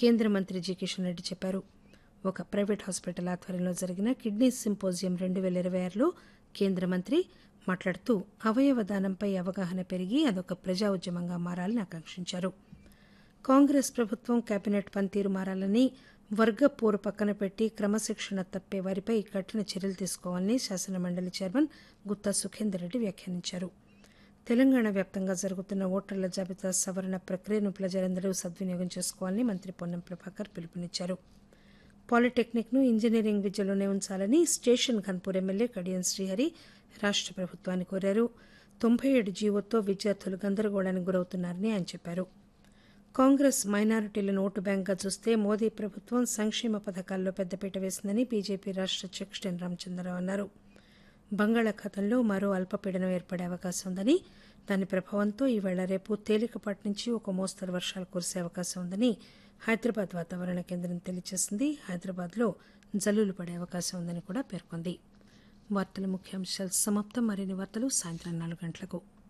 కేంద్ర మంత్రి జి కిషన్ రెడ్డి చెప్పారు ఒక ప్రైవేట్ హాస్పిటల్ ఆధ్వర్యంలో జరిగిన కిడ్నీ సింపోజియం రెండు పేల ఇరవై ఆరులో కేంద్ర మంత్రి మాట్లాడుతూ అవయవ దానంపై అవగాహన పెరిగి అదొక ప్రజా ఉద్యమంగా మారాలని ఆకాంక్షించారు కాంగ్రెస్ ప్రభుత్వం కేబినెట్ పనితీరు మారాలని వర్గ పోరు పక్కన పెట్టి క్రమశిక్షణ తప్పే వారిపై కఠిన చర్యలు తీసుకోవాలని శాసనమండలి చైర్మన్ గుత్తా సుఖేందర్ రెడ్డి వ్యాఖ్యానించారు తెలంగాణ వ్యాప్తంగా జరుగుతున్న ఓటర్ల జాబితా సవరణ ప్రక్రియను ప్రజలందరూ సద్వినియోగం చేసుకోవాలని మంత్రి పొన్నం ప్రభాకర్ పిలుపునిచ్చారు పాలిటెక్నిక్ ను ఇంజనీరింగ్ విద్యలోనే ఉంచాలని స్టేషన్ ఘన్పూర్ ఎమ్మెల్యే కడియం శ్రీహరి రాష్ట ప్రభుత్వాన్ని కోరారు తొంభై ఏడు జీవోతో విద్యార్థులు గందరగోళానికి గురవుతున్నారని ఆయన చెప్పారు కాంగ్రెస్ మైనారిటీలను ఓటు బ్యాంక్గా చూస్తే మోదీ ప్రభుత్వం సంక్షేమ పథకాల్లో పెద్దపీట వేసిందని బీజేపీ రాష్ట అధ్యక్షుడు ఎన్ రామచంద్రరావు అన్నారు బంగాళాఖాతంలో మరో అల్పపీడనం ఏర్పడే అవకాశం ఉందని దాని ప్రభావంతో ఈవేళ రేపు తేలికపాటి నుంచి ఒక మోస్తరు వర్షాలు కురిసే అవకాశం ఉందని హైదరాబాద్ వాతావరణ కేంద్రం తెలియజేసింది హైదరాబాద్లో జల్లులు పడే అవకాశం ఉందని కూడా పేర్కొంది వార్తల ముఖ్యాంశాలు సమాప్తం మరిన్ని వార్తలు సాయంత్రం నాలుగు గంటలకు